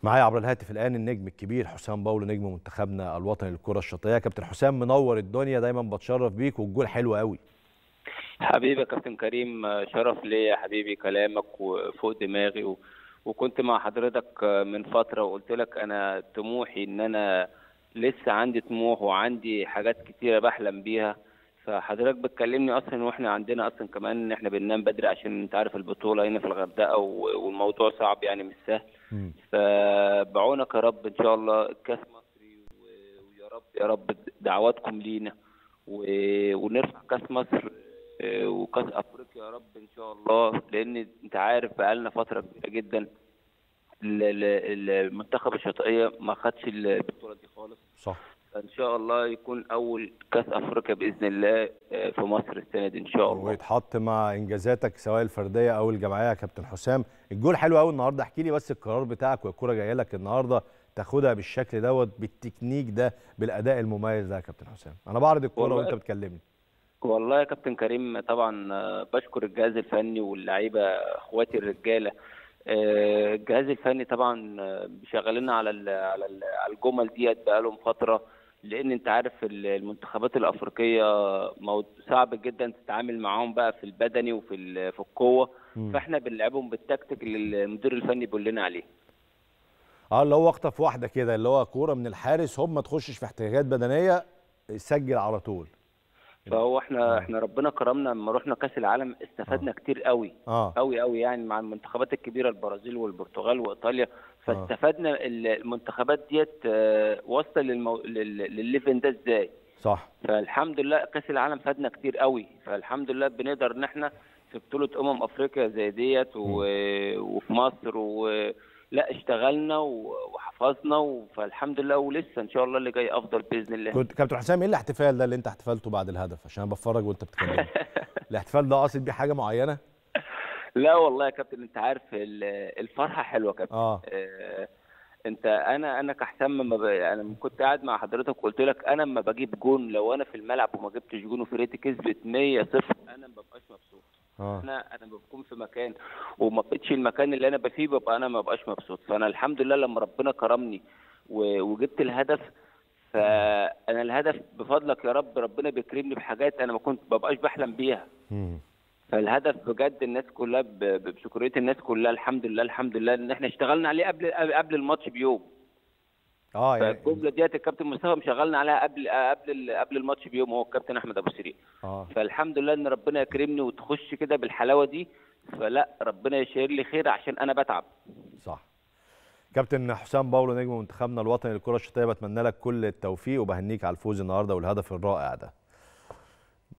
معايا عبر الهاتف الان النجم الكبير حسام باولو نجم منتخبنا الوطني للكره الشاطئيه كابتن حسام منور الدنيا دايما بتشرف بيك والجول حلو قوي حبيبي يا كابتن كريم شرف ليا يا حبيبي كلامك وفوق دماغي و... وكنت مع حضرتك من فتره وقلت لك انا طموحي ان انا لسه عندي طموح وعندي حاجات كتيره بحلم بيها فحضرتك بتكلمني اصلا واحنا عندنا اصلا كمان ان احنا بننام بدري عشان انت عارف البطوله هنا في الغردقه والموضوع صعب يعني مش سهل فبعونك يا رب ان شاء الله الكاس مصري ويا رب يا رب دعواتكم لينا ونرفع كاس مصر وكاس افريقيا يا رب ان شاء الله لان انت عارف بقالنا فتره كبيره جدا المنتخب الشاطئيه ما خدش البطوله دي خالص صح ان شاء الله يكون اول كاس افريقيا باذن الله في مصر السنه دي ان شاء الله ويتحط مع انجازاتك سواء الفرديه او الجماعيه يا كابتن حسام الجول حلو قوي النهارده احكي لي بس القرار بتاعك والكره جايه لك النهارده تاخدها بالشكل دوت بالتكنيك ده بالاداء المميز ده يا كابتن حسام انا بعرض الكره وانت بتكلمني والله يا كابتن كريم طبعا بشكر الجهاز الفني واللعيبه اخواتي الرجاله الجهاز الفني طبعا شغالين على على الجمل ديت بقالهم فتره لان انت عارف المنتخبات الافريقيه صعب جدا تتعامل معاهم بقى في البدني وفي في القوه فاحنا بنلعبهم بالتكتيك اللي المدير الفني بيقول لنا عليه اه اللي هو اخطف واحده كده اللي هو كوره من الحارس هم ما تخشش في احتياجات بدنيه سجل على طول فهو احنا آه. احنا ربنا كرمنا لما رحنا كاس العالم استفدنا آه. كتير قوي آه. قوي قوي يعني مع المنتخبات الكبيره البرازيل والبرتغال وايطاليا فاستفدنا آه. المنتخبات ديت واصله للمو... للليفل ده ازاي صح فالحمد لله كاس العالم فادنا كتير قوي فالحمد لله بنقدر ان احنا في بطوله امم افريقيا زي ديت و... وفي مصر و... لا اشتغلنا وحفظنا فالحمد لله ولسه ان شاء الله اللي جاي افضل باذن الله كنت كابتن حسام ايه الاحتفال ده اللي انت احتفلته بعد الهدف عشان انا بتفرج وانت بتتكلم الاحتفال ده قاصد بيه حاجه معينه لا والله يا كابتن انت عارف الفرحه حلوه يا كابتن آه. آه انت انا انا كحسام لما ب... انا كنت قاعد مع حضرتك وقلت لك انا لما بجيب جون لو انا في الملعب وما جبتش جون وفرقتي كسبت 100 0 انا ما ببقاش مبسوط آه. انا انا بكون في مكان وما بقتش المكان اللي انا فيه ببقى انا ما ببقاش مبسوط فانا الحمد لله لما ربنا كرمني وجبت الهدف فانا الهدف بفضلك يا رب ربنا بيكرمني بحاجات انا ما كنت ببقاش بحلم بيها مم. فالهدف بجد الناس كلها بشكريه الناس كلها الحمد لله الحمد لله ان احنا اشتغلنا عليه قبل قبل الماتش بيوم اه يعني فالجمله ديت الكابتن مصطفى مشغلنا عليها قبل قبل قبل الماتش بيوم هو الكابتن احمد ابو سرير اه فالحمد لله ان ربنا يكرمني وتخش كده بالحلاوه دي فلا ربنا يشير لي خير عشان انا بتعب صح كابتن حسام باولو نجم منتخبنا الوطني للكره الشاطئيه بتمنى لك كل التوفيق وبهنيك على الفوز النهارده والهدف الرائع ده